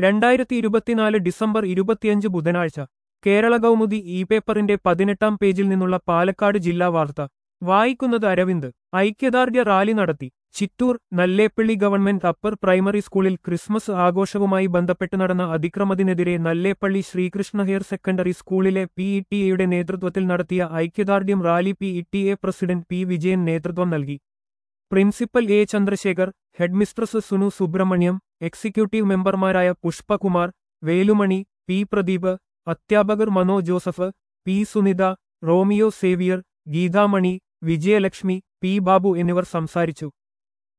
രണ്ടായിരത്തി ഇരുപത്തിനാല് ഡിസംബർ ഇരുപത്തിയഞ്ച് ബുധനാഴ്ച കേരള കൗമുദി ഇ പേപ്പറിന്റെ പതിനെട്ടാം പേജിൽ നിന്നുള്ള പാലക്കാട് ജില്ലാ വാർത്ത വായിക്കുന്നത് അരവിന്ദ് ഐക്യദാർഢ്യ റാലി നടത്തി Chittoor Nalleppilly government upper primary സ്കൂളിൽ ക്രിസ്മസ് ആഘോഷവുമായി ബന്ധപ്പെട്ട് നടന്ന അതിക്രമത്തിനെതിരെ നല്ലേപ്പള്ളി ശ്രീകൃഷ്ണ ഹയർ സെക്കൻഡറി സ്കൂളിലെ പി ഇ ടി എയുടെ നേതൃത്വത്തിൽ നടത്തിയ ഐക്യദാർഢ്യം rally P E T A president P Vijayan നേതൃത്വം നൽകി principal A Chandrasekhar headmistress Sunu Subramaniam executive മെമ്പർമാരായ പുഷ്പകുമാർ വേലുമണി പി പ്രദീപ് അധ്യാപകർ Mano Joseph P Sunitha Romeo Xavier Geethamani Vijayalakshmi P Babu എന്നിവർ സംസാരിച്ചു